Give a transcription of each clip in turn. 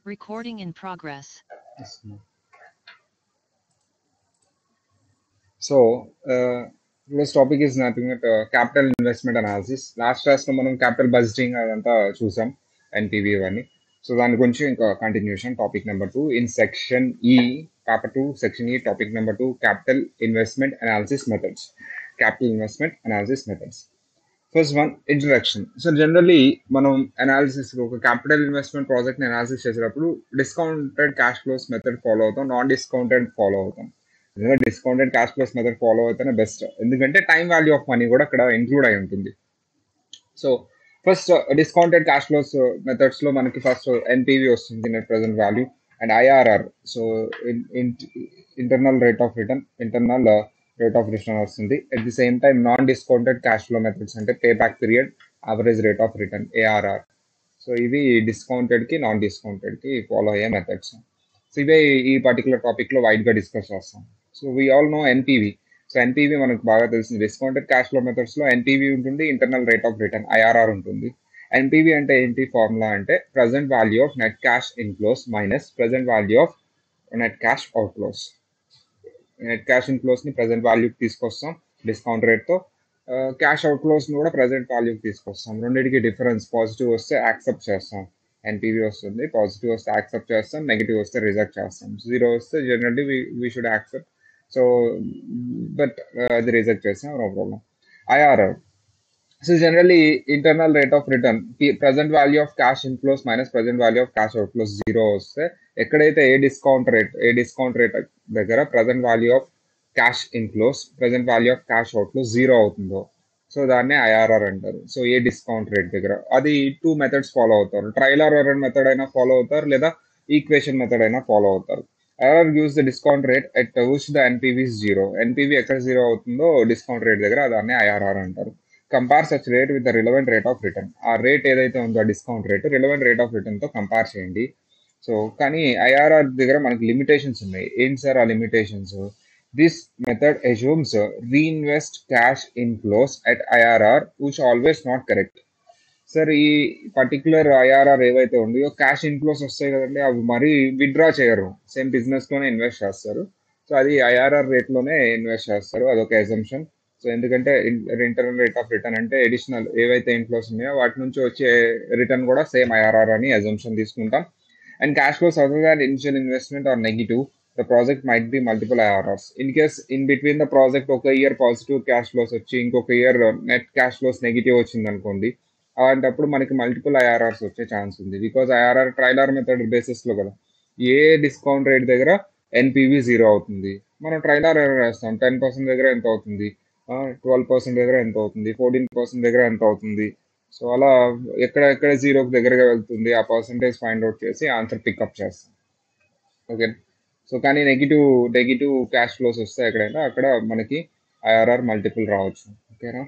Recording in progress. So today's topic is nothing but uh, capital investment analysis. Last క్లాస్లో మనం capital budgeting అదంతా చూసాం NPV ఇవన్నీ so దాని గురించి ఇంకా continuation topic number two in section ఈ పేపర్ టూ సెక్షన్ ఈ topic number two capital investment analysis methods capital investment analysis methods first one introduction so generally మనం అనాలిసిస్ ఒక క్యాపిటల్ ఇన్వెస్ట్మెంట్ ప్రాజెక్ట్ అనాలిసిస్ చేసేటప్పుడు discounted cash flows method follow అవుతాం non discounted follow అవుతాం నిజంగా discounted cash flows method follow అయితేనే best ఎందుకంటే time value of money కూడా ఇక్కడ ఇంక్లూడ్ అయి ఉంటుంది so first discounted cash flows methods లో మనకి ఫస్ట్ ఎన్పివి వస్తుంది net present value and IRR so internal rate of return internal rate of return వస్తుంది at the same time non discounted cash flow methods అంటే pay back period average rate of return ARR so ఇవి discounted కి non discounted కి follow అయ్యే methods so ఇవే ఈ particular topic లో wide గా డిస్కస్ చేస్తాం so we all know NPV so NPV మనకు బాగా తెలిసింది డిస్కౌంటెడ్ క్యాష్ ఫ్లో మెథడ్స్ లో ఎన్పివి ఉంటుంది internal rate of return IRR ఉంటుంది ఎన్పివి అంటే ఏంటి ఫార్ములా అంటే present value of net cash inflows minus present value of net cash outflows net cash inflows ని ప్రజెంట్ వాల్యూకి తీసుకొస్తాం డిస్కౌంట్ రేట్ తో క్యాష్ అవుట్ఫ్లోస్ ని కూడా ప్రజెంట్ వాల్యూకి తీసుకొస్తాం రెండింటికి డిఫరెన్స్ పాజిటివ్ వస్తే యాక్సెప్ట్ చేస్తాం ఎన్పివి వస్తుంది పాజిటివ్ వస్తే యాక్సెప్ట్ చేస్తాం నెగిటివ్ వస్తే రిజెక్ట్ చేస్తాం జీరో వస్తే generally we should accept so but అది రిజెక్ట్ చేస్తాం no problem IRR so generally internal rate of return present value of cash inflows minus present value of cash outflows zero వస్తే ఎక్కడైతే ఏ discount rate ఏ discount rate దగ్గర present value of cash inflows present value of cash outflows zero అవుతుందో so దాన్నే IRR అంటారు so ఏ discount rate దగ్గర అది టూ మెథడ్స్ ఫాలో అవుతారు ట్రైలర్ ఎర్రర్ మెథడ్ అయినా ఫాలో అవుతారు లేదా ఈక్వేషన్ మెథడ్ అయినా ఫాలో అవుతారు IRR use the discount rate at which the NPV zero NPV ఎక్కడ జీరో అవుతుందో డిస్కౌంట్ రేట్ దగ్గర దాన్ని ఐఆర్ఆర్ అంటారు compare such rate with the relevant rate of return ఆ రేట్ ఏదైతే ఉందో discount rate relevant rate of return తో compare చేయండి సో కానీ ఐఆర్ఆర్ దగ్గర మనకి లిమిటేషన్స్ ఉన్నాయి ఏంటి సార్ ఆ limitations this method assumes reinvest cash inflows at IRR which always not correct sir ఈ పర్టికులర్ ఐఆర్ఆర్ ఏవైతే ఉన్నాయో క్యాష్ ఇన్ఫ్లోస్ వస్తాయి కదండి అవి మరీ విత్డ్రా చేయరు సేమ్ బిజినెస్ లోనే ఇన్వెస్ట్ చేస్తారు సో అది ఐఆర్ఆర్ రేట్ లోనే ఇన్వెస్ట్ చేస్తారు అదొక ఎజంప్షన్ సో ఎందుకంటే ఇంటర్నల్ రేట్ ఆఫ్ రిటర్న్ అంటే ఎడిషనల్ ఏవైతే ఇన్ఫ్లోస్ ఉన్నాయో వాటి నుంచి వచ్చే రిటర్న్ కూడా సేమ్ ఐఆర్ఆర్ అని ఎజంప్షన్ తీసుకుంటాం and cash flows other than initial investment are negative the project might be multiple IRRs in case in between the project ఒక ఇయర్ పాజిటివ్ క్యాష్ ఫ్లోస్ వచ్చి ఇంకొక year net cash flows negative వచ్చింది అనుకోండి అలాంటప్పుడు మనకి multiple IRRs వచ్చే chance ఉంది because IRR trial and method basis లో కదా ఏ డిస్కౌంట్ రేట్ దగ్గర ఎన్పివి జీరో అవుతుంది మనం ట్రైలర్ ఎర్రర్ వేస్తాం టెన్ పర్సెంట్ దగ్గర ఎంత అవుతుంది ట్వెల్వ్ పర్సెంట్ దగ్గర ఎంత అవుతుంది ఫోర్టీన్ పర్సెంట్ దగ్గర ఎంత అవుతుంది సో అలా ఎక్కడ ఎక్కడ జీరోకి దగ్గరగా వెళ్తుంది ఆ పర్సంటేజ్ ఫైండ్ అవుట్ చేసి ఆన్సర్ పికప్ చేస్తాం ఓకే సో కానీ నెగిటివ్ నెగిటివ్ క్యాష్ ఫ్లోస్ వస్తాయి ఎక్కడైనా అక్కడ మనకి ఐఆర్ఆర్ మల్టిపుల్ రావచ్చు ఓకేనా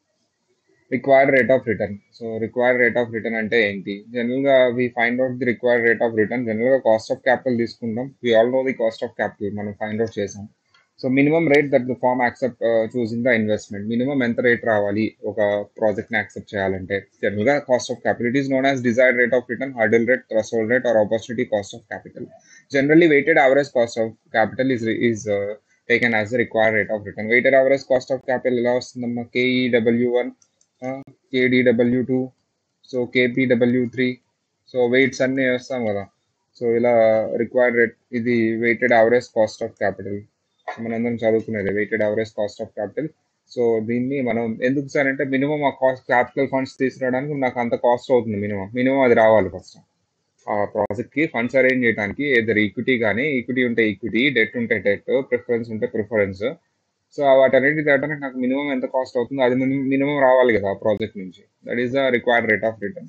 required rate of return so required rate of return అంటే ఏంటి జనరల్గా we find out the required rate of return జనరల్గా కాస్ట్ ఆఫ్ క్యాపిటల్ తీసుకుంటాం we all know the cost of capital మనం ఫైండ్ అవుట్ చేసాం so minimum rate that the firm accept choosing the investment minimum ఎంత rate రావాలి ఒక ప్రాజెక్ట్ని accept చేయాలంటే జనరల్గా cost of capital it is known as desired rate of return hurdle rate threshold rate or opportunity cost of capital generally weighted average cost of capital is is taken as the required rate of return weighted average cost of capital ఎలా వస్తుందమ్మా KEW one KDW two so KPW three so weights అన్నీ వేస్తాం కదా సో ఇలా required rate ఇది weighted average cost of capital మనందరం చదువుకునేది weighted average cost of capital so దీన్ని మనం ఎందుకు సార్ అంటే మినిమం ఆ కాస్ట్ క్యాపిటల్ ఫండ్స్ తీసుకురావడానికి నాకు అంత కాస్ట్ అవుతుంది మినిమం మినిమం అది రావాలి ఫస్ట్ ఆ ప్రాజెక్ట్ కి ఫండ్స్ అరేంజ్ చేయడానికి ఏదర్ ఈక్విటీ కానీ ఈక్విటీ ఉంటే ఈక్విటీ డెట్ ఉంటే డెట్ ప్రిఫరెన్స్ ఉంటే ప్రిఫరెన్స్ సో వాటన్నిటి దాటానికి నాకు మినిమం ఎంత కాస్ట్ అవుతుందో అది మినిమం రావాలి కదా ఆ ప్రాజెక్ట్ నుంచి that is the required rate of return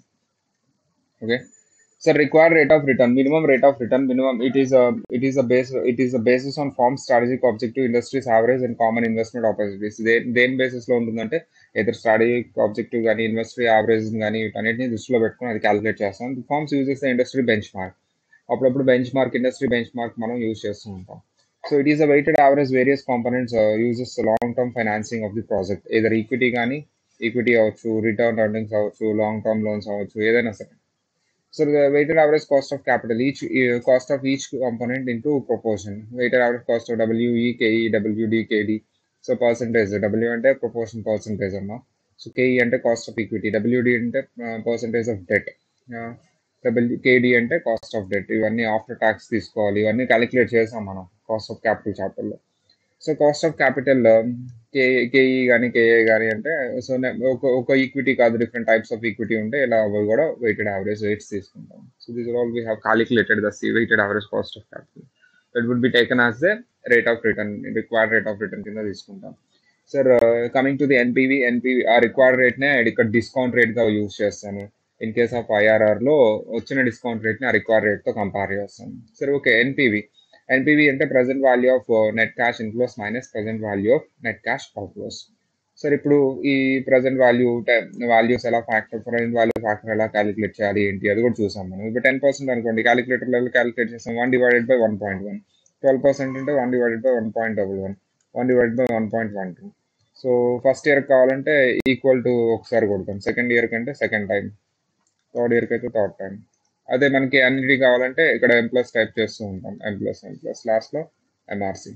okay so required rate of return minimum rate of return minimum it is it is base it is basis on firm strategic objective industries average and common investment opportunities దేని basis లో ఉంటుందంటే ఏదో strategic objective కానీ industry average కానీ వీటన్నిటిని దృష్టిలో పెట్టుకుని అది క్యాలిక్యులేట్ చేస్తాం ఫార్మ్స్ యూజ్ చేస్తే ఇండస్ట్రీ బెంచ్ మార్క్ అప్పుడప్పుడు benchmark industry benchmark మనం యూజ్ చేస్తూ ఉంటాం so it is a weighted average various components uses long term financing of the project either equity కానీ ఈక్విటీ అవ్వచ్చు రిటర్న్ ఎర్నింగ్స్ అవ్వచ్చు long term loans అవ్వచ్చు ఏదైనా సరే So the weighted average cost of capital, each uh, cost of each component into proportion. Weighted average cost of WE, KE, WD, KD. So percentage, W అంటే proportion percentage అమ్మా. So KE అంటే cost of equity, WD అంటే percentage of debt, W KD అంటే cost of debt. ఇవన్నీ after tax తీసుకోవాలి. ఇవన్నీ calculate చేసాం మనం కాస్ట్ ఆఫ్ క్యాపిటల్ చాప్టర్లో. So cost of capital K KE కానీ కేఏ కానీ అంటే సో ఒక ఒక ఈక్విటీ కాదు డిఫరెంట్ టైప్స్ ఆఫ్ ఈక్విటీ ఉంటే ఇలా అవి కూడా వెయిటెడ్ యావరేజ్ రేట్స్ తీసుకుంటాం so this all we have calculated the weighted average cost of capital that would be taken as the rate of return required rate of return కింద తీసుకుంటాం sir coming to the NPV NPV ఆ required రేట్నే ఇక్కడ discount రేట్గా use చేస్తాను in case of ఐఆర్ఆర్లో వచ్చిన discount రేట్ని ఆ రిక్వైర్డ్ రేట్తో కంపేర్ చేస్తాను సరే ఓకే ఎన్పివి ఎన్పివి అంటే present value of net cash inflows minus present value of net cash outflows sir ఇప్పుడు ఈ ప్రజెంట్ వాల్యూ వాల్యూస్ ఎలా ఫ్యాక్టర్ ప్రజెంట్ వాల్యూ ఫ్యాక్టర్ ఎలా క్యాలిక్యులేట్ చేయాలి ఏంటి అది కూడా చూసాం మనం ఇప్పుడు టెన్ పర్సెంట్ అనుకోండి క్యాలిక్యులేటర్ లెవెల్ క్యాలిక్యులేట్ చేస్తాం one divided by one point one twelve percent అంటే one divided by one point double one one divided by one point one two so first year కావాలంటే ఈక్వల్ టు ఒకసారి కొడతాం second year కంటే second time third ఇయర్కి అయితే third time అదే మనకి అన్నిటి కావాలంటే ఇక్కడ ఎం ప్లస్ టైప్ చేస్తూ ఉంటాం ఎం ప్లస్ ఎం ప్లస్ లాస్ట్లో ఎంఆర్సి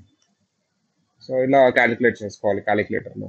సో ఇలా క్యాలిక్యులేట్ చేసుకోవాలి క్యాలిక్యులేటర్లో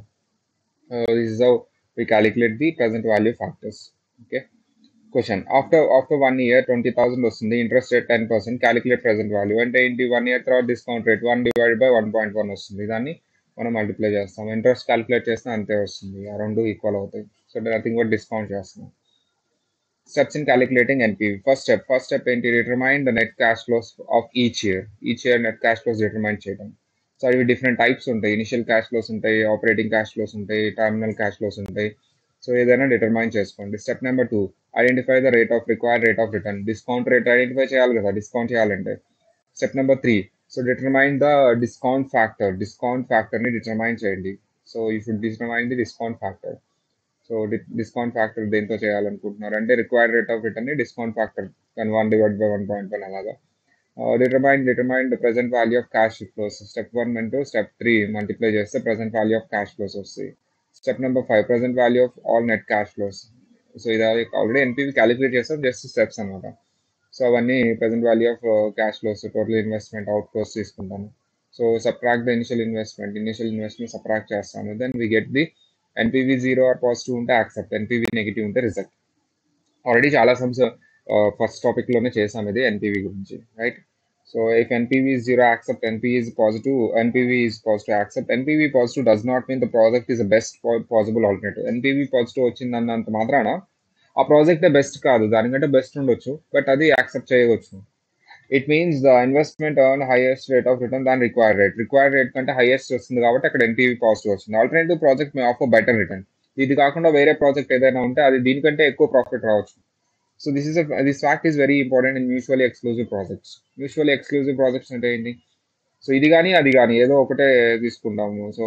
this is how we calculate the present value factors okay question after after one year twenty thousand వస్తుంది interest rate ten percent calculate present value అంటే ఏంటి one year తర్వాత discount rate one divide by one point one వస్తుంది దాన్ని మనం multiply చేస్తాం interest calculate చేస్తే అంతే వస్తుంది ఆ రెండు ఈక్వల్ అవుతాయి సో నథింగ్ కూడా డిస్కౌంట్ చేస్తున్నాం steps in calculating NPV. First step, first step ఏంటి determine the net cash flows of each year. Each year net cash flows determine చేయడం. సో ఇవి డిఫరెంట్ టైప్స్ ఉంటాయి ఇనిషియల్ క్యాష్ ఫ్లోస్ ఉంటాయి operating cash flows ఉంటాయి terminal cash flows ఉంటాయి so ఏదైనా determine చేసుకోండి step number two identify the rate of required rate of return discount rate identify చేయాలి కదా డిస్కౌంట్ చేయాలంటే step number three so determine the discount factor discount ఫ్యాక్టర్ని determine చేయండి so you should determine the discount factor so discount factor దేంతో చేయాలనుకుంటున్నారు అంటే required rate of return discount factor కానీ one divide by one point one అలాగా determine determine the present value of cash flows step one into step three multiply చేస్తే present value of cash flows వస్తాయి step number five present value of all net cash flows so ఇది already NPV calculate చేస్తాం just steps అనమాట so అవన్నీ present value of cash flows total investment outflows తీసుకుంటాను so subtract the initial investment initial investment subtract చేస్తాను then we get the NPV zero or positive ఉంటే accept NPV negative ఉంటే reject already చాలా sums first టాపిక్లోనే చేసాం ఇది NPV గురించి right so if NPV is zero accept NPV is positive NPV is positive accept NPV positive does not mean the project is the best possible alternative NPV positive వచ్చిందన్నంత మాత్రాన ఆ ప్రాజెక్టే best కాదు దానికంటే best ఉండొచ్చు but అది accept చేయవచ్చు it means the investment on highest rate of return దాని required rate required rate కంటే హైయెస్ట్ వస్తుంది కాబట్టి అక్కడ ఎన్పీవీ పాజిటివ్ వస్తుంది alternative project may offer better return ఇది కాకుండా వేరే ప్రాజెక్ట్ ఏదైనా ఉంటే అది దీనికంటే ఎక్కువ ప్రాఫిట్ రావచ్చు so this is this fact is very important in mutually exclusive projects mutually exclusive projects అంటే ఏంటి సో ఇది కానీ అది కానీ ఏదో ఒకటే తీసుకుంటాము సో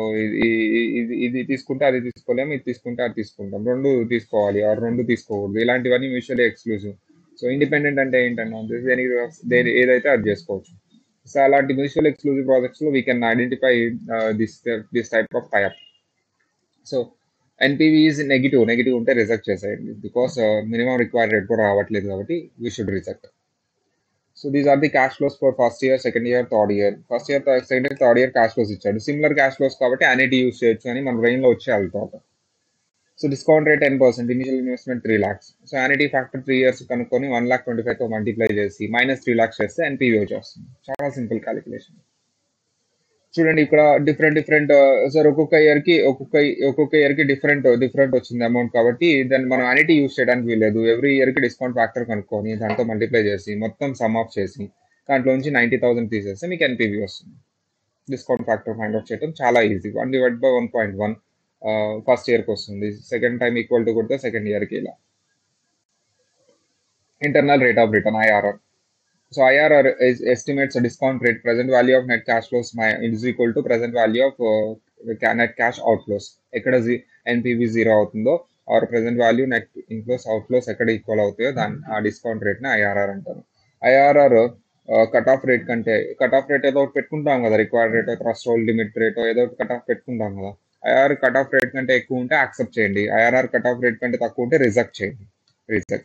ఇది ఇది తీసుకుంటే అది తీసుకోలేము ఇది తీసుకుంటే అది తీసుకుంటాం రెండు తీసుకోవాలి ఆ రెండు తీసుకోకూడదు ఇలాంటివన్నీ మ్యూచువల్లీ ఎక్స్క్లూజివ్ సో ఇండిపెండెంట్ అంటే ఏంటన్నా దేనికి దేని ఏదైతే అది చేసుకోవచ్చు సో అలాంటి మ్యూచువల్ ఎక్స్క్లూజివ్ ప్రాజెక్ట్స్లో we can identify this this type of type so NPV is negative negative ఉంటే రిజెక్ట్ చేసేయండి బికాస్ మినిమం రిక్వైర్డ్ రేట్ కూడా రావట్లేదు కాబట్టి we should reject so these are the cash flows for first year second year third year first year second year third year cash flows ఇచ్చాడు similar cash flows కాబట్టి annuity use చేయొచ్చు అని మన బ్రెయిన్లో వచ్చేయాలి thought so discount rate ten percent initial investment three lakhs so annuity factor three years కనుక్కొని one lakh twenty ఫైవ్తో multiply చేసి మైనస్ త్రీ లాక్స్ చేస్తే ఎన్పీవీ వచ్చేస్తుంది చాలా సింపుల్ క్యాలిక్యులేషన్ చూడండి ఇక్కడ డిఫరెంట్ డిఫరెంట్ సార్ ఒక్కొక్క ఇయర్ కి ఒక్కొక్క ఒక్కొక్క ఇయర్ కి డిఫరెంట్ డిఫరెంట్ వచ్చింది అమౌంట్ కాబట్టి దాన్ని మనం అనిటీ యూస్ చేయడానికి వీలేదు ఎవ్రీ ఇయర్ కి డిస్కౌంట్ ఫ్యాక్టర్ కనుక్కొని దాంతో మల్టిప్లై చేసి మొత్తం సమ్ ఆఫ్ చేసి దాంట్లో నుంచి నైంటీ థౌసండ్ తీసేస్తే మీకు ఎన్పీవీ వస్తుంది డిస్కౌంట్ ఫ్యాక్టర్ ఫైండ్ అవుట్ చేయడం చాలా easy one divide by one point one first ఇయర్కి వస్తుంది సెకండ్ టైం ఈక్వల్ టు కొడితే సెకండ్ ఇయర్కి ఇలా internal rate of return IRR So IRR is, estimates a discount rate, present value of net cash flows my, is equal to present value of uh, net cash outflows. ఎక్కడ NPV zero అవుతుందో or present value net inflows outflows ఎక్కడ equal అవుతాయో దాని ఆ discount రేట్ని IRR అంటారు IRR cut off rate కంటే cut off rate ఏదో ఒకటి పెట్టుకుంటాం కదా required rate threshold limit rate ఏదో ఒకటి కట్ ఆఫ్ పెట్టుకుంటాం కదా ఐఆర్ కట్ ఆఫ్ రేట్ కంటే ఎక్కువ ఉంటే యాక్సెప్ట్ చేయండి ఐఆర్ఆర్ కట్ ఆఫ్ రేట్ కంటే తక్కువ ఉంటే రిజెక్ట్ చేయండి రిజెక్ట్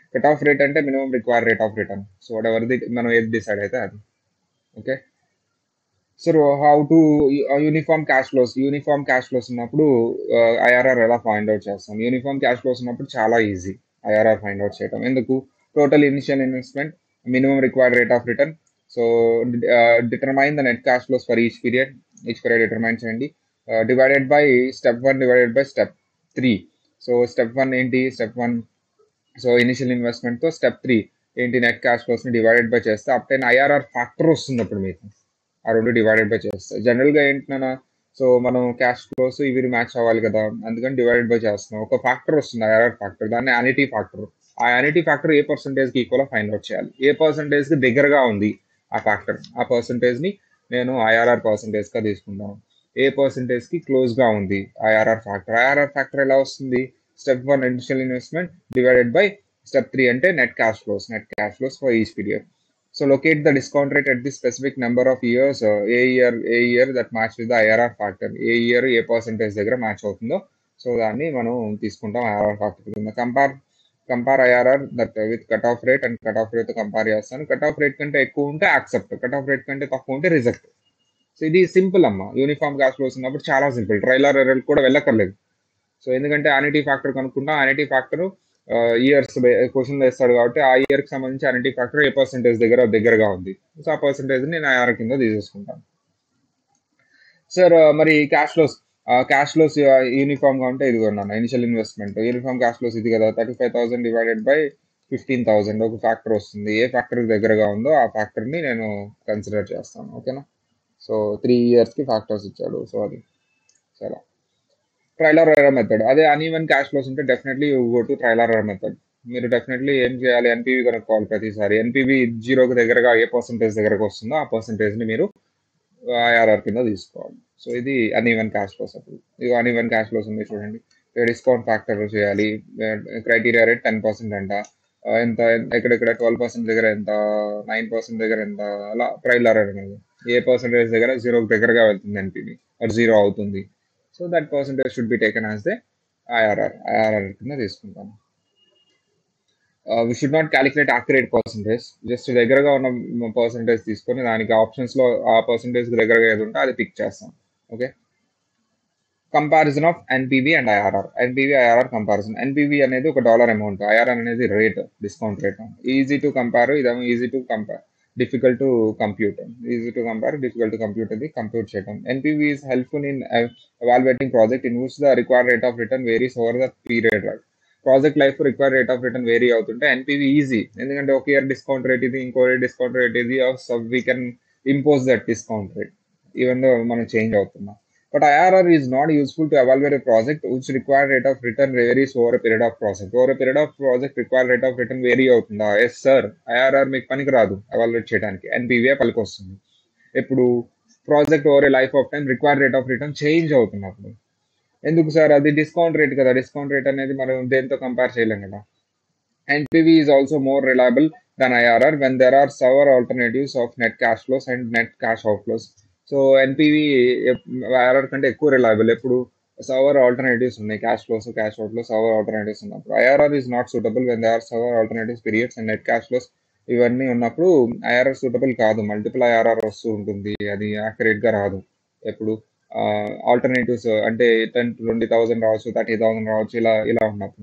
కట్ ఆఫ్ రేట్ అంటే minimum require rate of return so whatever the మనం ఏది డిసైడ్ అయితే అది okay so how to uniform cash flows uniform cash flows ఉన్నప్పుడు ఐఆర్ఆర్ ఎలా ఫైండ్ అవుట్ చేస్తాం యూనిఫామ్ క్యాష్ ఫ్లోస్ ఉన్నప్పుడు చాలా ఈజీ ఐఆర్ఆర్ ఫైండ్ అవుట్ చేయడం ఎందుకు total initial investment minimum required rate of return so determine the net cash flows for each period each period determine చేయండి divided by step one divided by step three so step one ఏంటి step one so initial ఇన్వెస్ట్మెంట్తో step three ఏంటి net cash ఫ్లోస్ని divided by చేస్తే obtain IRR factor వస్తుంది అప్పుడు మీకు ఆ రెండు డివైడెడ్ బై చేస్తాయి జనరల్గా ఏంటన్నా సో మనం క్యాష్ ఫ్లోస్ ఇవి మ్యాచ్ అవ్వాలి కదా అందుకని డివైడెడ్ బై చేస్తున్నాం ఒక ఫ్యాక్టర్ వస్తుంది ఐఆర్ఆర్ ఫ్యాక్టర్ దాన్ని యానిటీ ఫ్యాక్టర్ ఆ యానిటీ ఫ్యాక్టర్ ఏ పర్సంటేజ్కి ఈక్వల్ ఫైండ్ అవుట్ చేయాలి ఏ పర్సంటేజ్కి దగ్గరగా ఉంది ఆ ఫ్యాక్టర్ ఆ పర్సంటేజ్ని నేను ఐఆర్ఆర్ పర్సంటేజ్గా తీసుకుంటాను ఏ పర్సంటేజ్కి క్లోజ్గా ఉంది ఐఆర్ఆర్ ఫ్యాక్టర్ ఐఆర్ఆర్ ఫ్యాక్టర్ ఎలా వస్తుంది step one initial investment divided by step three అంటే net cash flows net cash flows for each period so locate the discount rate at the specific number of years a year a year that match with the IRR factor ఏ year ఏ percentage దగ్గర match అవుతుందో సో దాన్ని మనం తీసుకుంటాం IRR factor కింద compare compare IRR that with cut off rate and cut off rate compare చేస్తాను కట్ ఆఫ్ రేట్ కంటే ఎక్కువ ఉంటే యాక్సెప్ట్ కట్ ఆఫ్ రేట్ కంటే తక్కువ ఉంటే రిజెక్ట్ సో ఇది సింపుల్ అమ్మ యూనిఫామ్ క్యాష్ ఫ్లోస్ ఉన్నప్పుడు చాలా సింపుల్ ట్రైలర్ ఎర్రర్ కూడా వెళ్ళక్కర్లేదు సో ఎందుకంటే యానిటీ ఫ్యాక్టర్ కనుక్కుంటాం యానిటీ ఫ్యాక్టర్ ఇయర్స్ క్వశ్చన్ వేస్తాడు కాబట్టి ఆ ఇయర్ కి సంబంధించి యానిటీ ఫ్యాక్టర్ ఏ పర్సెంటేజ్ దగ్గర దగ్గరగా ఉంది సో ఆ పర్సెంటేజ్ నేను ఐఆర్ కింద తీసేసుకుంటాను సార్ మరి cash flows cash flows uniform గా ఉంటే ఇది కొన్నాను initial investment uniform cash flows ఇది కదా thirty five thousand divided by fifteen thousand ఒక ఫ్యాక్టర్ వస్తుంది ఏ ఫ్యాక్టర్ దగ్గరగా ఉందో ఆ ఫ్యాక్టర్ ని నేను కన్సిడర్ చేస్తాను ఓకేనా సో త్రీ ఇయర్స్ కి ఫ్యాక్టర్స్ ఇచ్చాడు సో అది చాలా ట్రైలర్ ఎర్రర్ మెథడ్ అదే అన్ఈవెన్ క్యాష్ ఫ్లోస్ ఉంటే definitely go to trial error method మీరు డెఫినెట్లీ ఏం చేయాలి ఎన్పీవీ కనుక్కోవాలి ప్రతిసారి ఎన్పీవీ జీరోకి దగ్గరగా ఏ పర్సంటేజ్ దగ్గరకు వస్తుందో ఆ పర్సంటేజ్ని మీరు ఐఆర్ఆర్ కింద తీసుకోవాలి సో ఇది అన్ఈవెన్ క్యాష్ ఫ్లోస్ అప్పుడు ఇది అన్ఈవెన్ క్యాష్ ఫ్లోస్ ఉంది చూడండి డిస్కౌంట్ ఫ్యాక్టర్ చేయాలి క్రైటీరియా రేట్ టెన్ పర్సెంట్ అంట ఎంత ఎక్కడెక్కడ ట్వెల్వ్ పర్సెంట్ దగ్గర ఎంత నైన్ పర్సెంట్ దగ్గర ఎంత అలా ట్రైలర్ అనేది ఏ పర్సంటేజ్ దగ్గర జీరోకి దగ్గరగా వెళ్తుంది ఎన్పీవీ అది జీరో అవుతుంది so that percentage should be taken as the IRR IRR కింద తీసుకుంటాం we should not calculate accurate percentage just దగ్గరగా ఉన్న పర్సంటేజ్ తీసుకొని దానికి ఆప్షన్స్లో ఆ పర్సంటేజ్ దగ్గరగా ఏది ఉంటే అది పిక్ చేస్తాం okay comparison of NPV and IRR NPV IRR comparison NPV అనేది ఒక డాలర్ అమౌంట్ ఐఆర్ఆర్ అనేది rate discount rate easy to compare ఇదేమో easy to compare difficult to compute easy to compare difficult to compute అది compute చేయడం NPV is helpful in evaluating project in which the required rate of return varies over the period right project life require rate of return vary అవుతుంటే NPV easy ఎందుకంటే ఒక year discount rate ఇది ఇంకో year discount rate ఇది so we can impose that discount rate even though మనం change అవుతున్నాం but IRR is not useful to evaluate a project which required rate of return varies over a period of project over a period of project required rate of return vary అవుతుందా yes sir IRR మీకు పనికి రాదు evaluate చేయడానికి ఎన్పివిఏ పనికి వస్తుంది ఇప్పుడు project over a life of time required rate of return change అవుతున్నప్పుడు ఎందుకు సార్ అది డిస్కౌంట్ రేట్ కదా డిస్కౌంట్ రేట్ అనేది మనం దేంతో కంపేర్ చేయలేం కదా NPV is also more reliable than IRR when there are several alternatives of net cash flows and net cash outflows so NPV IRR కంటే ఎక్కువ రిలయబుల్ ఎప్పుడు సవర్ ఆల్టర్నేటివ్స్ ఉన్నాయి క్యాష్ ఫ్లోస్ క్యాష్ అవుట్ లో several alternatives ఉన్నప్పుడు IRR is not suitable when they are several alternatives periods and net cash flows ఇవన్నీ ఉన్నప్పుడు IRR suitable కాదు multiple IRR వస్తూ ఉంటుంది అది యాక్యురేట్ గా రాదు ఎప్పుడు ఆల్టర్నేటివ్స్ అంటే టెన్ ట్వంటీ థౌసండ్ రావచ్చు థర్టీ థౌసండ్ రావచ్చు ఇలా ఇలా ఉన్నప్పుడు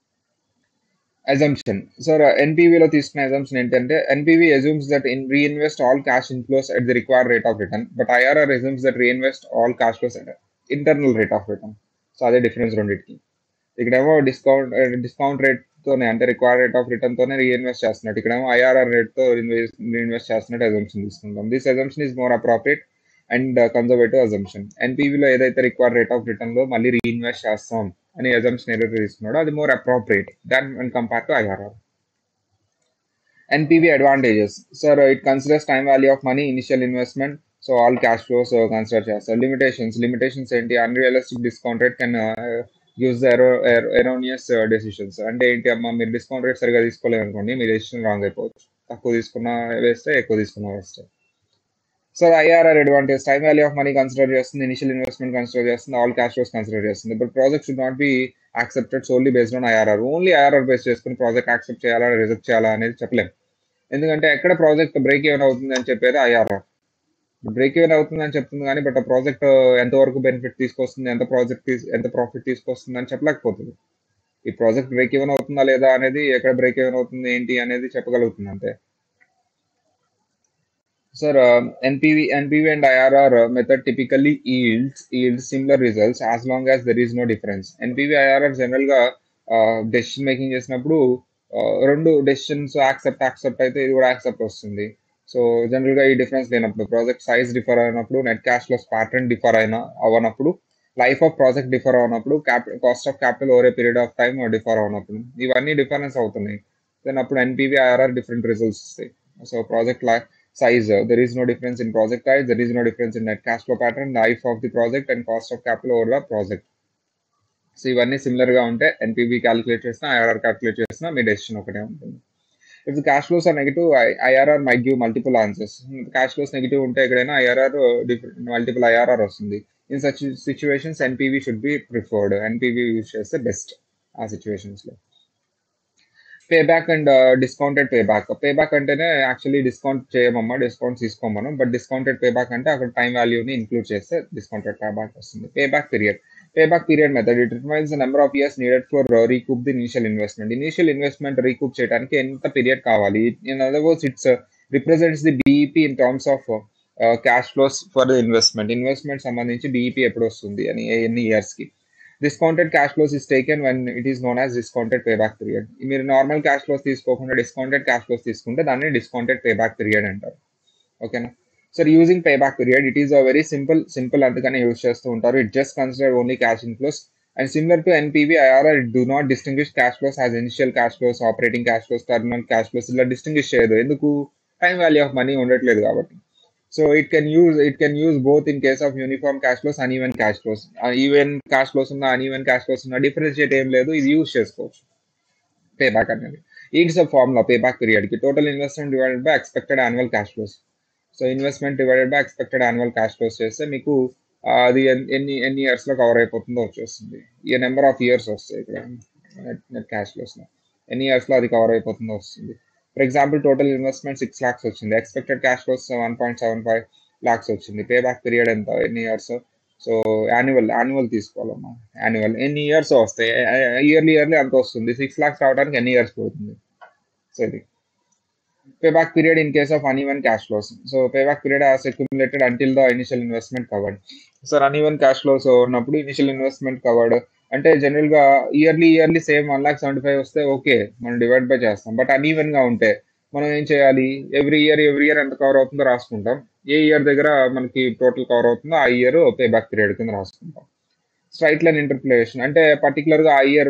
అజంప్షన్ సార్ ఎన్పివిలో తీసుకున్న అజంప్షన్ ఏంటంటే NPV assumes that in reinvest all cash inflows at the required rate of return but IRR assumes that reinvest all cash flows at internal rate of return so అదే difference రెండింటికి ఇక్కడేమో discount discount rate తోనే అంటే required rate of return తోనే రీఇన్వెస్ట్ చేస్తున్నట్టు ఇక్కడేమో IRR rate తో రీఇన్వెస్ట్ చేస్తున్నట్టు అజంప్షన్ తీసుకుంటాం this assumption is more appropriate and conservative assumption ఎన్పివిలో ఏదైతే రిక్వైర్డ్ రేట్ ఆఫ్ రిటర్న్ లో మళ్ళీ రీఇన్వెస్ట్ చేస్తాం అని అజంప్షన్ ఏదైతే తీసుకున్నాడో అది more appropriate than and compare to IRR NPV advantages sir it considers time value of money initial investment so all cash flows consider చేస్తారు లిమిటేషన్స్ లిమిటేషన్స్ ఏంటి unrealistic discount rate can use the ఎరో erroneous decisions అంటే ఏంటి అమ్మా మీరు discount rate సరిగా తీసుకోలేదు అనుకోండి మీ డెసిషన్ రాంగ్ అయిపోవచ్చు తక్కువ తీసుకున్న వేస్తే ఎక్కువ తీసుకున్న వేస్తే so IRR advantage time value of money consider చేస్తుంది ఇనిషియల్ ఇన్వెస్ట్మెంట్ కన్సిడర్ చేస్తుంది ఆల్ క్యాష్ ఫ్లోస్ కన్సిడర్ చేస్తుంది but project should not be accepted solely based on IRR only IRR base చేసుకుని ప్రాజెక్ట్ యాక్సెప్ట్ చేయాలా రిజెక్ట్ చేయాలా అనేది చెప్పలేం ఎందుకంటే ఎక్కడ ప్రాజెక్ట్ బ్రేక్ ఈవెన్ అవుతుంది అని చెప్పేది ఐఆర్ఆర్ బ్రేక్ ఈవెన్ అవుతుంది అని చెప్తుంది కానీ బట్ ఆ ప్రాజెక్ట్ ఎంతవరకు బెనిఫిట్ తీసుకొస్తుంది ఎంత ప్రాజెక్ట్ ఎంత ప్రాఫిట్ తీసుకొస్తుంది అని చెప్పలేకపోతుంది ఈ ప్రాజెక్ట్ బ్రేక్ ఈవెన్ అవుతుందా లేదా అనేది ఎక్కడ బ్రేక్ ఈవెన్ అవుతుంది ఏంటి అనేది చెప్పగలుగుతుంది అంతే Sir, uh, NPV, NPV and IRR uh, method typically yields yields similar results as long as there is no difference. NPV, IRR general గా డెసిషన్ మేకింగ్ చేసినప్పుడు uh, రెండు డెసిషన్స్ యాక్సెప్ట్ యాక్సెప్ట్ అయితే ఇది కూడా యాక్సెప్ట్ వస్తుంది సో జనరల్ గా ఈ difference లేనప్పుడు ప్రాజెక్ట్ సైజ్ డిఫర్ అయినప్పుడు నెట్ క్యాష్ లో ప్యాటర్న్ డిఫర్ అయిన అవనప్పుడు లైఫ్ ఆఫ్ ప్రాజెక్ట్ డిఫర్ అవునప్పుడు capital cost of capital over a period of time differ అవునప్పుడు ఇవన్నీ డిఫరెన్స్ అవుతున్నాయి దెన్ అప్పుడు ఎన్పీవీ ఐఆర్ఆర్ డిఫరెంట్ రిజల్ట్స్ వస్తాయి so project size. Uh, there is no difference in project size. There is no difference in net cash flow pattern, life of the project, and cost of capital over the project. So ఇవన్నీ similar గా ఉంటే NPV calculate చేసినా IRR calculate చేసినా మీ decision ఒకటే ఉంటుంది if the cash flows are negative IRR might give multiple answers cash flows negative ఉంటే ఎక్కడైనా ఐఆర్ఆర్ మల్టిపుల్ ఐఆర్ఆర్ వస్తుంది in such situations NPV should be preferred NPV use చేస్తే best ఆ సిచ్యువేషన్స్ లో pay back and discounted pay back pay back అంటేనే actually discount చేయమమ్మా discount తీసుకోమను but discounted pay back అంటే అక్కడ టైం వాల్యూని ఇంక్లూడ్ చేస్తే డిస్కౌంటెడ్ పే బ్యాక్ వస్తుంది pay back period pay back period method it determines the number of years needed for recoup the initial investment initial investment recoup చేయడానికి ఎంత period కావాలి in other words it's represents the BEP in terms of cash flows for the investment investment సంబంధించి BEP ఎప్పుడు వస్తుంది అని ఎన్ని years కి discounted cash flows is taken one it is known as discounted pay back period మీరు normal cash flows తీసుకోకుండా discounted cash flows తీసుకుంటే దాన్ని డిస్కౌంటెడ్ పే బ్యాక్ పీరియడ్ అంటారు ఓకేనా sir using pay back period it is a very simple simple అందుకనే use చేస్తూ ఉంటారు it just consider only cash inflows and similar to NPV IRR it do not distinguish cash flows as initial cash flows operating cash flows terminal cash flows ఇలా distinguish చేయదు ఎందుకు time value of money ఉండట్లేదు కాబట్టి so it can use it can use both in case of uniform cash flows uneven cash flows even cash flows ఉన్న uneven cash flows ఉన్న differentiate ఏం లేదు ఇది యూజ్ చేసుకోవచ్చు పే బ్యాక్ అనేది it's a formula pay back period కి total investment divided by expected annual cash flows so investment divided by expected annual cash flows చేస్తే మీకు అది ఎన్ని ఎన్ని ఇయర్స్ లో కవర్ అయిపోతుందో వచ్చేస్తుంది ఈ నెంబర్ ఆఫ్ ఇయర్స్ వస్తాయి ఇక్కడ నెట్ నెట్ క్యాష్ ఫ్లోస్ లో ఎన్ని ఇయర్స్ లో అది కవర్ అయిపోతుందో వస్తుంది for example total investment six lakhs వచ్చింది expected cash flows one point seven five lakhs వచ్చింది పే బ్యాక్ పీరియడ్ ఎంత ఎన్ని ఇయర్స్ సో యాన్యువల్ యాన్యువల్ తీసుకోవాలమ్మా యాన్యువల్ ఎన్ని ఇయర్స్ వస్తాయి ఇయర్లీ ఇయర్లీ అంత వస్తుంది సిక్స్ లాక్స్ రావడానికి ఎన్ని ఇయర్స్ పడుతుంది సో ఇది payback period in case of uneven cash flows. So payback period has accumulated until the initial investment covered. Sir uneven cash flows ఉన్నప్పుడు ఇనిషియల్ ఇన్వెస్ట్మెంట్ కవర్డ్ అంటే general గా yearly yearly same one lakh seventy five వస్తే okay మనం divide by చేస్తాం but uneven గా ఉంటే మనం ఏం చేయాలి ఎవ్రీ ఇయర్ ఎవ్రీ ఇయర్ ఎంత కవర్ అవుతుందో రాసుకుంటాం ఏ ఇయర్ దగ్గర మనకి టోటల్ కవర్ అవుతుందో ఆ ఇయర్ పే బ్యాక్ పీరియడ్ కింద రాసుకుంటాం స్ట్రైట్ లైన్ ఇంటర్ప్రిలేషన్ అంటే పర్టికులర్ గా ఆ ఇయర్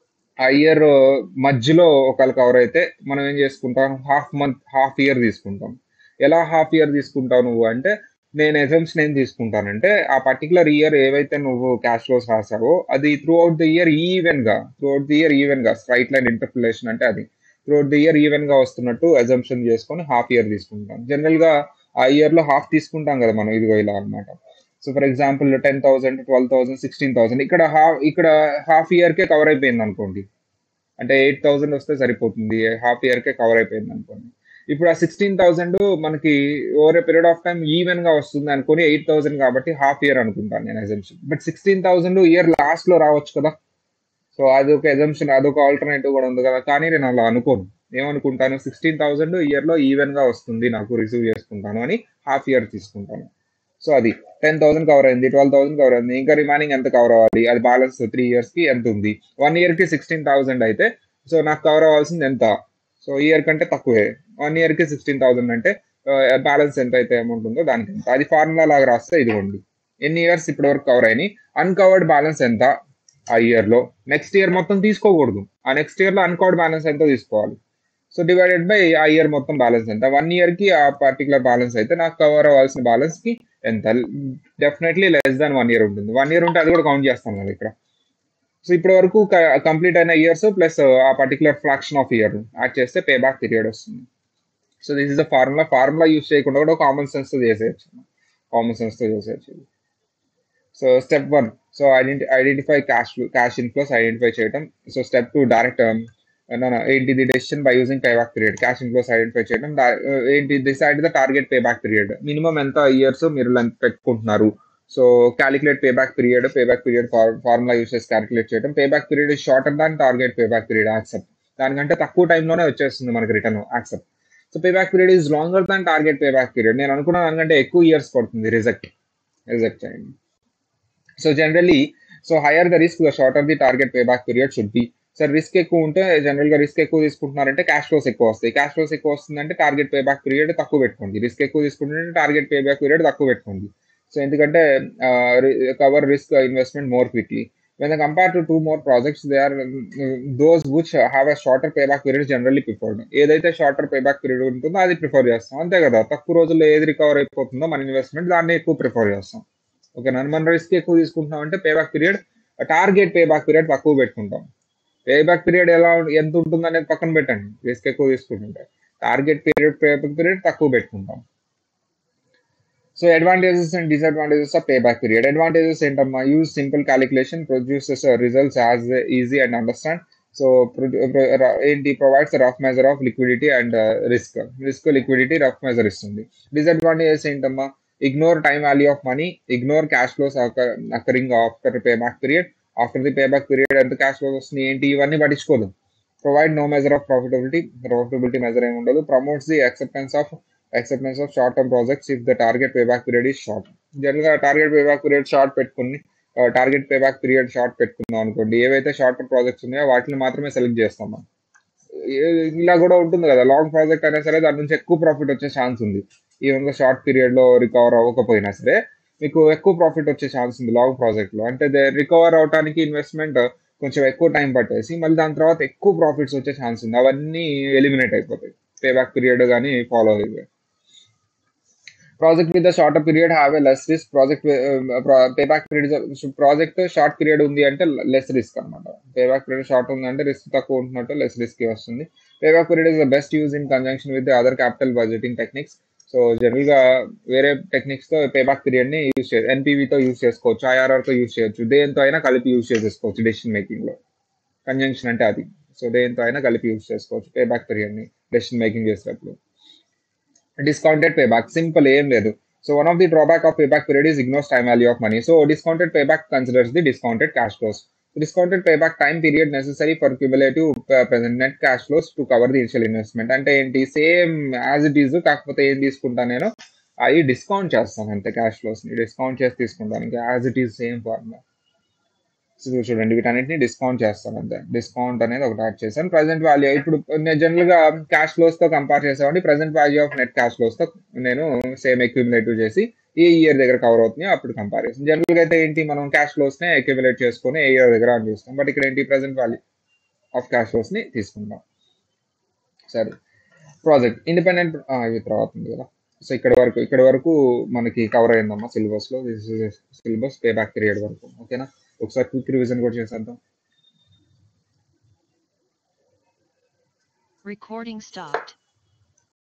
ఆ ఇయర్ మధ్యలో ఒకవేళ కవర్ అయితే మనం ఏం చేసుకుంటాం హాఫ్ మంత్ హాఫ్ ఇయర్ తీసుకుంటాం ఎలా హాఫ్ ఇయర్ తీసుకుంటావు నువ్వు అంటే నేను ఎజంప్షన్ ఏం తీసుకుంటానంటే ఆ పర్టికులర్ ఇయర్ ఏవైతే నువ్వు క్యాష్ ఫ్లోస్ రాసావో అది throughout the year even గా throughout the year even గా స్ట్రైట్ లైన్ ఇంటర్ప్రిలేషన్ అంటే అది throughout the year even గా వస్తున్నట్టు ఎజంప్షన్ చేసుకొని హాఫ్ ఇయర్ తీసుకుంటాం జనరల్ గా ఆ ఇయర్ లో హాఫ్ తీసుకుంటాం కదా మనం ఇదిగో ఇలా అనమాట so for example ten thousand twelve thousand sixteen thousand ఇక్కడ హాఫ్ ఇక్కడ హాఫ్ ఇయర్ కే కవర్ అయిపోయింది అనుకోండి అంటే ఎయిట్ థౌసండ్ వస్తే సరిపోతుంది హాఫ్ ఇయర్ కే కవర్ అయిపోయింది అనుకోండి ఇప్పుడు ఆ సిక్స్టీన్ థౌసండ్ మనకి over a period of time even గా వస్తుంది అనుకుని ఎయిట్ థౌసండ్ కాబట్టి హాఫ్ ఇయర్ అనుకుంటాను నేను assumption but sixteen thousand year last లో రావచ్చు కదా సో అదొక ఎజంప్షన్ అదొక ఆల్టర్నేటివ్ కూడా ఉంది కదా కానీ నేను అలా అనుకోను ఏమనుకుంటాను సిక్స్టీన్ థౌసండ్ ఇయర్ లో ఈవెన్ గా వస్తుంది నాకు రిసీవ్ చేసుకుంటాను అని హాఫ్ ఇయర్ తీసుకుంటాను సో అది టెన్ థౌసండ్ కవర్ అయింది ట్వెల్వ్ థౌసండ్ కవర్ అయింది ఇంకా రిమైనింగ్ ఎంత కవర్ అవ్వాలి అది బ్యాలెన్స్ త్రీ ఇయర్స్ కి ఎంత ఉంది వన్ ఇయర్ కి సిక్స్టీన్ థౌసండ్ అయితే సో నాకు కవర్ అవ్వాల్సింది ఎంత సో ఇయర్ కంటే తక్కువే వన్ ఇయర్ కి సిక్స్టీన్ థౌసండ్ అంటే బ్యాలెన్స్ ఎంత అయితే అమౌంట్ ఉందో దానికి ఎంత అది ఫార్ములా లాగా రాస్తే ఇదిగోండి ఎన్ని ఇయర్స్ ఇప్పటి వరకు కవర్ అయినాయి అన్కవర్డ్ బ్యాలెన్స్ ఎంత ఆ ఇయర్ లో నెక్స్ట్ ఇయర్ మొత్తం తీసుకోకూడదు ఆ నెక్స్ట్ ఇయర్ లో అన్కవర్డ్ బ్యాలెన్స్ ఎంతో తీసుకోవాలి సో డివైడెడ్ బై ఆ ఇయర్ మొత్తం బ్యాలెన్స్ ఎంత వన్ ఇయర్ కి ఆ పర్టికులర్ బ్యాలెన్స్ అయితే నాకు కవర్ అవ్వాల్సిన బ్యాలెన్స్ కి ఎంత definitely less than one year ఉంటుంది వన్ ఇయర్ ఉంటే అది కూడా కౌంట్ చేస్తాం కదా ఇక్కడ సో ఇప్పటి వరకు కంప్లీట్ అయిన ఇయర్స్ ప్లస్ ఆ particular fraction of year add చేస్తే పే బ్యాక్ పీరియడ్ వస్తుంది so this is the formula formula use చేయకుండా కూడా కామన్ సెన్స్ తో చేసేయచ్చు కామన్ సెన్స్ తో చేసేయచ్చు సో స్టెప్ వన్ సో ఐడెంటి identify cash cash inflows identify చేయడం సో స్టెప్ టూ డైరెక్ట్ ఏంటిది decision by using pay back period cash inflows identify చేయడం Di- uh, ఏంటి decide the target pay back period minimum ఎంత years మీరు length పెట్టుకుంటున్నారు so calculate pay back period pay back period formula use చేసి calculate చేయడం pay back period shorter than target pay back period accept దానికంటే తక్కువ టైంలోనే వచ్చేస్తుంది మనకి return accept so pay back period is longer than target pay back period నేను అనుకున్న దానికంటే ఎక్కువ ఇయర్స్ పడుతుంది రిజెక్ట్ రిజెక్ట్ చేయండి so generally so higher the risk the shorter the target pay back period should be sir risk ఎక్కువ ఉంటే general గా risk ఎక్కువ తీసుకుంటున్నారంటే క్యాష్ ఫ్లోస్ ఎక్కువ వస్తాయి క్యాష్ ఫ్లోస్ ఎక్కువ వస్తుందంటే టార్గెట్ పే బ్యాక్ పీరియడ్ తక్కువ పెట్టుకోండి రిస్క్ ఎక్కువ తీసుకుంటుంటే టార్గెట్ పే బ్యాక్ పీరియడ్ తక్కువ పెట్టుకోండి సో ఎందుకంటే cover risk investment more quickly when they compare to two more projects they are um, those which have a shorter payback period generally preferred ఏదైతే shorter payback period ఉంటుందో అది prefer చేస్తాం అంతే కదా తక్కువ రోజుల్లో ఏది రికవర్ అయిపోతుందో మన ఇన్వెస్ట్మెంట్ దాన్ని ఎక్కువ ప్రిఫర్ చేస్తాం ఓకేనా మన రిస్క్ ఎక్కువ తీసుకుంటున్నాం అంటే payback period target payback period తక్కువ పెట్టుకుంటాం పేబ్యాక్ పీరియడ్ ఎలా ఉం- ఎంత ఉంటుంది అనేది పక్కన పెట్టండి రిస్క్ ఎక్కువ తీసుకుంటుంటే టార్గెట్ పీరియడ్ పేబ్యాక్ పీరియడ్ తక్కువ పెట్టుకుంటాం so advantages and disadvantages of payback period advantages ఏంటమ్మా use simple calculation produces results as easy and understand so ఏంటి provides rough measure of liquidity and risk risk liquidity rough measure ఇస్తుంది disadvantages ఏంటమ్మా ignore time value of money ignore cash flows occurring after payback period after the payback period ఎంత cash flows వస్తుంది ఏంటి ఇవన్నీ పట్టించుకోదు provide no measure of profitability profitability measure ఏమి ఉండదు promotes the acceptance of acceptance of short term projects if the target payback period is short general గా target payback period short పెట్టుకుని target payback period short పెట్టుకుందాం అనుకోండి ఏవైతే short term projects ఉన్నాయో వాటిని మాత్రమే సెలెక్ట్ చేస్తాం మనం ఏ- ఇలా కూడా ఉంటుంది కదా లాంగ్ ప్రాజెక్ట్ అయినా సరే దాని నుంచి ఎక్కువ ప్రాఫిట్ వచ్చే ఛాన్స్ ఉంది ఈవెన్ గా షార్ట్ పీరియడ్ లో రికవర్ అవ్వకపోయినా సరే మీకు ఎక్కువ ప్రాఫిట్ వచ్చే ఛాన్స్ ఉంది లాంగ్ ప్రాజెక్ట్ లో అంటే రికవర్ అవడానికి ఇన్వెస్ట్మెంట్ కొంచెం ఎక్కువ టైం పట్టేసి మళ్ళీ దాని తర్వాత ఎక్కువ ప్రాఫిట్స్ వచ్చే ఛాన్స్ ఉంది అవన్నీ ఎలిమినేట్ అయిపోతాయి పేబ్యాక్ పీరియడ్ కానీ ఫాలో అయితే project with shorter period have a less risk project payback period project short period ఉంది అంటే లెస్ రిస్క్ అనమాట పేబ్యాక్ పీరియడ్ షార్ట్ ఉంది అంటే రిస్క్ తక్కువ ఉంటున్నట్టు లెస్ రిస్క్ వస్తుంది payback period is the best use in conjunction with other capital budgeting techniques so general గా వేరే టెక్నిక్స్ తో పేబ్యాక్ పీరియడ్ ని యూస్ చేయొచ్చు ఎన్పివి తో యూస్ చేసుకోవచ్చు ఐఆర్ఆర్ తో యూస్ చేయొచ్చు దేంతో అయినా కలిపి యూస్ చేసేసుకోవచ్చు డెసిషన్ మేకింగ్ లో కంజంక్షన్ అంటే అది సో దేంతో అయినా కలిపి యూస్ చేసుకోవచ్చు పేబ్యాక్ పీరియడ్ ని డెసిషన్ మేకింగ్ చేసేటప్పుడు డిస్కౌంటెడ్ పేబ్యాక్ సింపుల్ ఏం లేదు so one of the drawback of payback period is ignores time value of money so discounted payback considers the discounted cash flows discounted payback time period necessary for cumulative present net cash flows to cover the initial investment అంటే ఏంటి same as it is కాకపోతే ఏం తీసుకుంటాను నేను అవి discount చేస్తాను అంతే cash flows ని డిస్కౌంట్ చేసి తీసుకుంటాను ఇంకా as it is same formula so చూడండి వీటన్నిటిని డిస్కౌంట్ చేస్తాను అంతే డిస్కౌంట్ అనేది ఒకటి యాడ్ చేశాను ప్రజెంట్ వాల్యూ ఇప్పుడు నేను జనరల్ గా క్యాష్ ఫ్లోస్ తో కంపేర్ చేసామండి present value of net cash flows తో నేను సేమ్ ఎక్యుములేటివ్ చేసి ఏ ఇయర్ దగ్గర కవర్ అవుతున్నాయో అప్పుడు కంపేర్ చేస్తాం జనరల్ గా అయితే ఏంటి మనం క్యాష్ ఫ్లోస్ నే ఎక్యుములేట్ చేసుకుని ఏ ఇయర్ దగ్గర అని చూస్తాం బట్ ఇక్కడ ఏంటి present value of cash flows ని తీసుకుంటాం సరే ప్రాజెక్ట్ ఇండిపెండెంట్ ఇవి తర్వాత ఉంది కదా సో ఇక్కడ వరకు ఇక్కడ వరకు మనకి కవర్ అయిందమ్మా సిలబస్ లో సిలబస్ పే బ్యాక్ పీరియడ్ వరకు ఓకేనా ఒకసారి క్విక్ రివిజన్ కూడా చేసేద్దాం Recording stopped.